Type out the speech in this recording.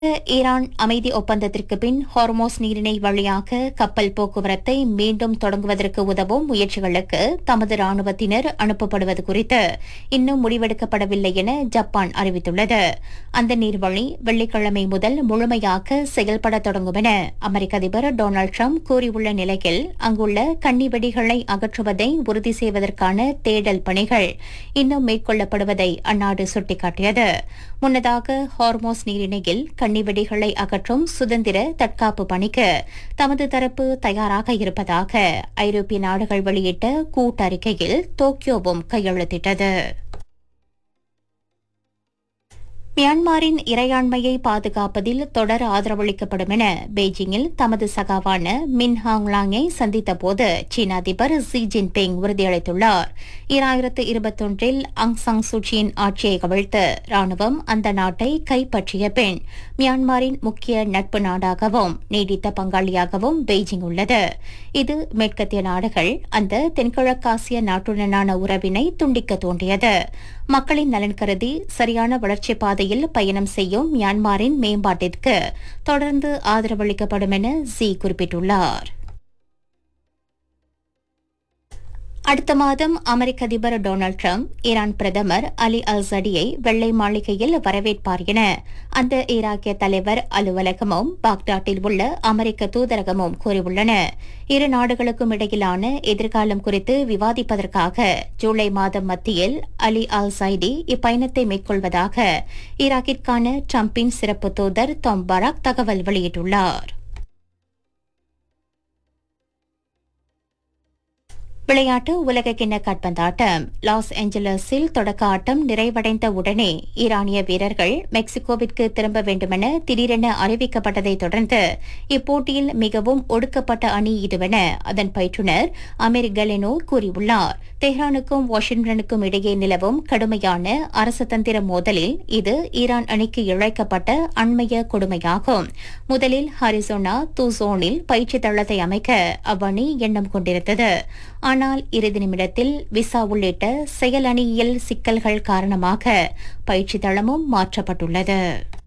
Iran அமைதி ஒப்பந்தத்திற்கு பின் ஹார்மோஸ் நீரிணை வழியாக கப்பல் போக்குவரத்தை மீண்டும் தொடங்குவதற்கு உதவும் முயற்சிகளுக்கு தமது ராணுவத்தினர் அனுப்பப்படுவது குறித்து இன்னும் முடிவெடுக்கப்படவில்லை என ஜப்பான் அறிவித்துள்ளது அந்த நீர்வழி வெள்ளிக்கிழமை முதல் முழுமையாக செயல்பட தொடங்கும் என அமெரிக்க அதிபர் டொனால்டு ட்ரம்ப் கூறியுள்ள நிலையில் அங்குள்ள கன்னி வெடிகளை அகற்றுவதை உறுதி செய்வதற்கான தேடல் பணிகள் இன்னும் மேற்கொள்ளப்படுவதை அந்நாடு சுட்டிக்காட்டியது முன்னதாக ஹார்மோஸ் நீரிணையில் கன்னிவெடிகளை அகற்றும் சுதந்திர தற்காப்பு பணிக்கு தமது தரப்பு தயாராக இருப்பதாக ஐரோப்பிய நாடுகள் வெளியிட்ட கூட்டறிக்கையில் டோக்கியோவும் கையெழுத்திட்டது மியான்மரின் இறையாண்மையை பாதுகாப்பதில் தொடர் ஆதரவளிக்கப்படும் என பெய்ஜிங்கில் தமது சகாவான மின் ஹாங்லாங்கை சந்தித்த போது சீன அதிபர் ஜி ஜின்பிங் உறுதியளித்துள்ளார் இராயிரத்து இருபத்தொன்றில் அங் சாங் சூச்சியின் ஆட்சியை கவிழ்த்து ராணுவம் அந்த நாட்டை கைப்பற்றிய பின் மியான்மரின் முக்கிய நட்பு நாடாகவும் நீடித்த பங்காளியாகவும் பெய்ஜிங் உள்ளது இது மேற்கத்திய நாடுகள் அந்த தென்கிழக்காசிய நாட்டுடனான உறவினை துண்டிக்க தோண்டியது மக்களின் நலன் கருதி சரியான வளர்ச்சி பாதையில் பயணம் செய்யும் மியான்மரின் மேம்பாட்டிற்கு தொடர்ந்து ஆதரவளிக்கப்படும் என ஜி குறிப்பிட்டுள்ளார் அடுத்த மாதம் அமெரிக்க அதிபர் டொனால்டு ட்ரம்ப் ஈரான் பிரதமர் அலி அல் சடியை வெள்ளை மாளிகையில் வரவேற்பார் என அந்த ஈராக்கிய தலைவர் அலுவலகமும் பாக்தாட்டில் உள்ள அமெரிக்க தூதரகமும் கூறியுள்ளன இரு நாடுகளுக்கும் இடையிலான எதிர்காலம் குறித்து விவாதிப்பதற்காக ஜூலை மாதம் மத்தியில் அலி அல் சைடி இப்பயணத்தை மேற்கொள்வதாக ஈராக்கிற்கான ட்ரம்பின் சிறப்பு தூதர் டாம் பராக் தகவல் வெளியிட்டுள்ளார் விளையாட்டு உலகக்கிண்ண காட்பந்தாட்டம் லாஸ் ஏஞ்சலஸில் தொடக்க ஆட்டம் நிறைவடைந்த உடனே ஈரானிய வீரர்கள் மெக்சிகோவிற்கு திரும்ப வேண்டுமென திடீரென அறிவிக்கப்பட்டதை தொடர்ந்து இப்போட்டியில் மிகவும் ஒடுக்கப்பட்ட அணி இதுவென அதன் பயிற்றுநர் அமீர் கலெனோ கூறியுள்ளார் தெஹ்ரானுக்கும் வாஷிங்டனுக்கும் இடையே நிலவும் கடுமையான அரசதந்திர மோதலில் இது ஈரான் அணிக்கு இழைக்கப்பட்ட அண்மைய கொடுமையாகும் முதலில் ஹரிசோனா தூசோனில் பயிற்சி தளத்தை அமைக்க அவ்வணி எண்ணம் கொண்டிருந்தது ஆனால் இறுதி நிமிடத்தில் விசா உள்ளிட்ட செயல் அணியியல் சிக்கல்கள் காரணமாக பயிற்சி தளமும் மாற்றப்பட்டுள்ளது